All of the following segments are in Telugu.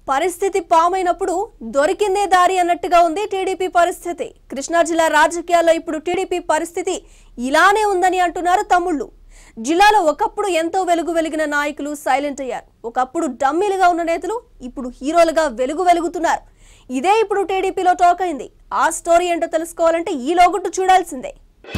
పరిస్థితి పామైనప్పుడు దొరికిందే దారి అన్నట్టుగా ఉంది టీడీపీ పరిస్థితి కృష్ణా జిల్లా రాజకీయాల్లో ఇప్పుడు టీడీపీ పరిస్థితి ఇలానే ఉందని అంటున్నారు తమ్ముళ్ళు జిల్లాలో ఒకప్పుడు ఎంతో వెలుగు వెలిగిన నాయకులు సైలెంట్ అయ్యారు ఒకప్పుడు డమ్మీలుగా ఉన్న నేతలు ఇప్పుడు హీరోలుగా వెలుగు వెలుగుతున్నారు ఇదే ఇప్పుడు టీడీపీలో టాక్ అయింది ఆ స్టోరీ ఏంటో తెలుసుకోవాలంటే ఈ లోగుట్టు చూడాల్సిందే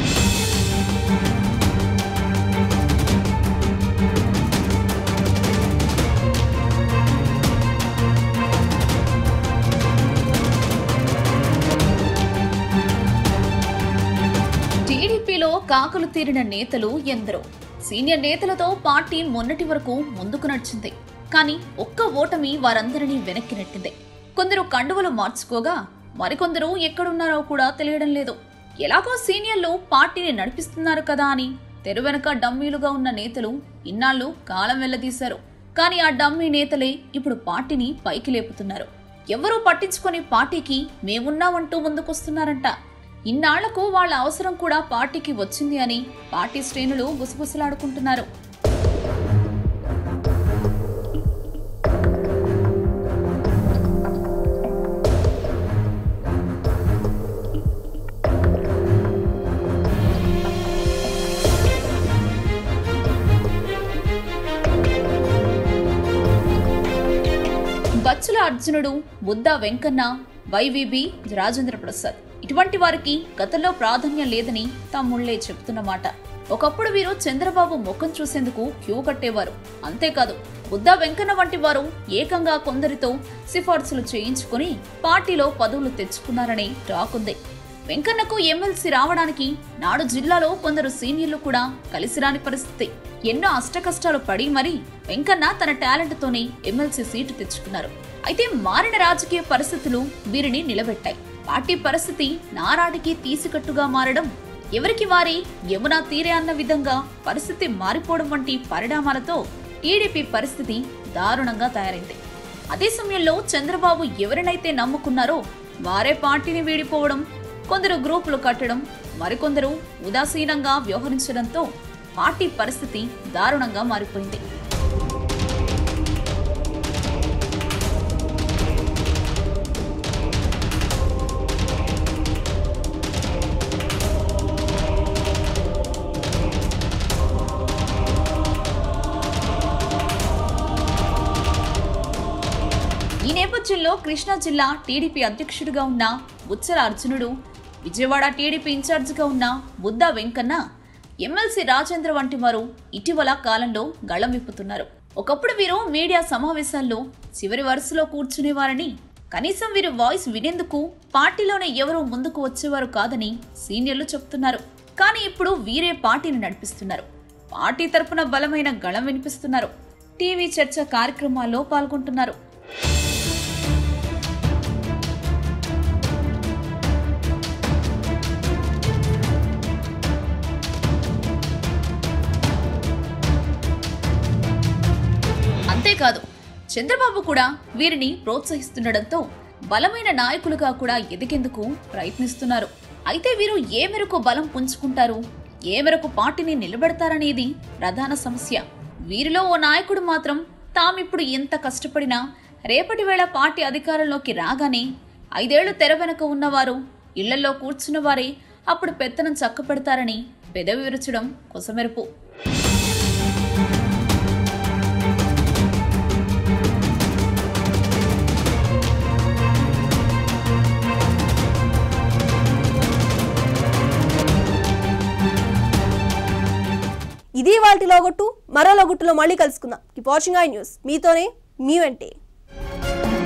టీడీపీలో కాకులు తీరిన నేతలు ఎందరో సీనియర్ నేతలతో పార్టీ మొన్నటి వరకు ముందుకు నడిచింది కానీ ఒక్క ఓటమి వారందరినీ వెనక్కి నెట్టింది కొందరు కండువలు మార్చుకోగా మరికొందరు ఎక్కడున్నారో కూడా తెలియడం లేదు ఎలాగో సీనియర్లు పార్టీని నడిపిస్తున్నారు కదా అని తెరు వెనక డమ్మీలుగా ఉన్న నేతలు ఇన్నాళ్లు కాలం వెళ్లదీశారు కానీ ఆ డమ్మీ నేతలే ఇప్పుడు పార్టీని పైకి లేపుతున్నారు ఎవరూ పట్టించుకొని పార్టీకి మేమున్నామంటూ ముందుకొస్తున్నారంట ఇన్నాళ్లకు వాళ్ళ అవసరం కూడా పార్టీకి వచ్చింది అని పార్టీ శ్రేణులు గుసగుసలాడుకుంటున్నారు బచ్చుల అర్జునుడు బుద్ధా వెంకన్న వైవిబి రాజేంద్ర ప్రసాద్ ఇటువంటి వారికి గతంలో ప్రాధాన్యం లేదని తమ్ముళ్లే చెప్తున్నమాట ఒకప్పుడు వీరు చంద్రబాబు ముఖం చూసేందుకు క్యూ కట్టేవారు అంతేకాదు బుద్ధా వెంకన్న వంటి వారు ఏకంగా కొందరితో సిఫార్సులు చేయించుకుని పార్టీలో పదవులు తెచ్చుకున్నారని టాక్ ఉంది వెంకన్నకు ఎమ్మెల్సీ రావడానికి నాడు జిల్లాలో కొందరు సీనియర్లు కూడా కలిసి రాని పరిస్థితి ఎన్నో అష్టకష్టాలు పడి మరీ వెంకన్న తన టాలెంట్ తోనే ఎమ్మెల్సీ సీటు తెచ్చుకున్నారు అయితే మారిన రాజకీయ పరిస్థితులు వీరిని నిలబెట్టాయి పార్టీ పరిస్థితి నారాటికి తీసికట్టుగా మారడం ఎవరికి వారి యమునా తీరే అన్న విధంగా పరిస్థితి మారిపోవడం వంటి పరిణామాలతో టీడీపీ పరిస్థితి దారుణంగా తయారైంది అదే సమయంలో చంద్రబాబు ఎవరినైతే నమ్ముకున్నారో వారే పార్టీని వీడిపోవడం కొందరు గ్రూపులు కట్టడం మరికొందరు ఉదాసీనంగా వ్యవహరించడంతో పార్టీ పరిస్థితి దారుణంగా మారిపోయింది ఈ నేపథ్యంలో కృష్ణా జిల్లా టీడీపీ అధ్యక్షుడిగా ఉన్న బుచ్చల అర్జునుడు విజయవాడ టీడీపీ ఇన్ఛార్జిగా ఉన్న బుద్ధా వెంకన్న ఎమ్మెల్సీ రాజేంద్ర వంటి వారు ఇటీవల కాలంలో గళం విప్పుతున్నారు ఒకప్పుడు వీరు మీడియా సమావేశాల్లో చివరి వరుసలో కూర్చునేవారని కనీసం వీరి వాయిస్ వినేందుకు పార్టీలోనే ఎవరూ ముందుకు వచ్చేవారు కాదని సీనియర్లు చెప్తున్నారు కానీ ఇప్పుడు వీరే పార్టీని నడిపిస్తున్నారు పార్టీ తరపున బలమైన గళం వినిపిస్తున్నారు టీవీ చర్చ కార్యక్రమాల్లో పాల్గొంటున్నారు అంతేకాదు చంద్రబాబు కూడా వీరిని ప్రోత్సహిస్తుండటంతో బలమైన నాయకులుగా కూడా ఎదిగేందుకు ప్రయత్నిస్తున్నారు అయితే వీరు ఏ మేరకు బలం పుంజుకుంటారు ఏ మేరకు పార్టీని నిలబెడతారనేది ప్రధాన సమస్య వీరిలో ఓ నాయకుడు మాత్రం తామిప్పుడు ఎంత కష్టపడినా రేపటి వేళ పార్టీ అధికారంలోకి రాగానే ఐదేళ్లు తెర వెనక ఉన్నవారు ఇళ్లలో కూర్చున్న వారే అప్పుడు పెత్తనం చక్కపెడతారని పెదవి విరచడం కొసమెరుపు ఇది వాటి లోగొట్టు మరో లోగొట్టులో మళ్ళీ కలుసుకుందాం ఈ వాచింగ్ ఐ న్యూస్ మీతోనే మీ వెంటే